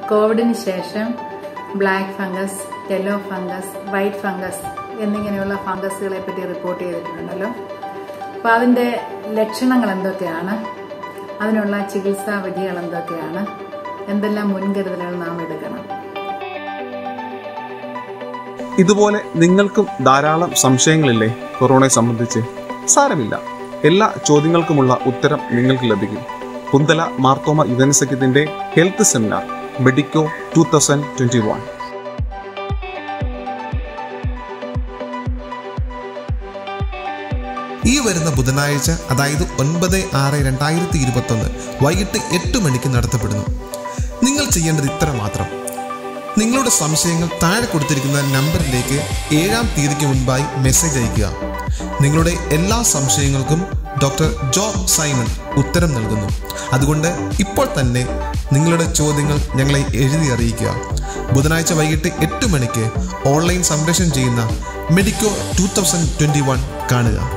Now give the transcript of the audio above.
കോവിഡിന് ശേഷം black fungus yellow fungus white fungus എന്നിങ്ങനെയുള്ള ഫംഗസുകളെ പറ്റി റിപ്പോർട്ട് ചെയ്തിട്ടുണ്ടല്ലോ അപ്പോൾ അതിൻ്റെ ലക്ഷണങ്ങൾ എന്തൊക്കെയാണ് അതിനുള്ള ചികിത്സാ വിധികൾ എന്തൊക്കെയാണ് എന്തെല്ലാം മുൻകരുതലുകൾ നാം എടുക്കണം ഇതുപോലെ നിങ്ങൾക്കും ധാരാളം സംശയങ്ങളില്ലേ കൊറോണയെ സംബന്ധിച്ച് സാരമില്ല എല്ലാ ചോദ്യങ്ങൾക്കുമുള്ള ഉത്തരം നിങ്ങൾക്ക് ലഭിക്കും കുന്തല മാർത്തോമ യുവനസഖ്യത്തിന്റെ health seminar medico two thousand twenty one ഈ വരുന്ന ബുധനാഴ്ച അതായത് ഒൻപത് ആറ് രണ്ടായിരത്തി ഇരുപത്തൊന്ന് വൈകിട്ട് എട്ട് മണിക്ക് നടത്തപ്പെടുന്നു നിങ്ങൾ ചെയ്യേണ്ടത് ഇത്ര മാത്രം നിങ്ങളുടെ സംശയങ്ങൾ താഴെ കൊടുത്തിരിക്കുന്ന നമ്പറിലേക്ക് ഏഴാം തീയതിക്ക് മുൻപായി മെസ്സേജ് അയയ്ക്കുക നിങ്ങളുടെ എല്ലാ സംശയങ്ങൾക്കും ഡോക്ടർ ജോ സൈമൺ ഉത്തരം നൽകുന്നു അതുകൊണ്ട് ഇപ്പോൾ തന്നെ നിങ്ങളുടെ ചോദ്യങ്ങൾ ഞങ്ങളെ എഴുതി അറിയിക്കുക ബുധനാഴ്ച വൈകിട്ട് എട്ട് മണിക്ക് ഓൺലൈൻ സംപ്രേഷണം ചെയ്യുന്ന medico two thousand twenty one കാണുക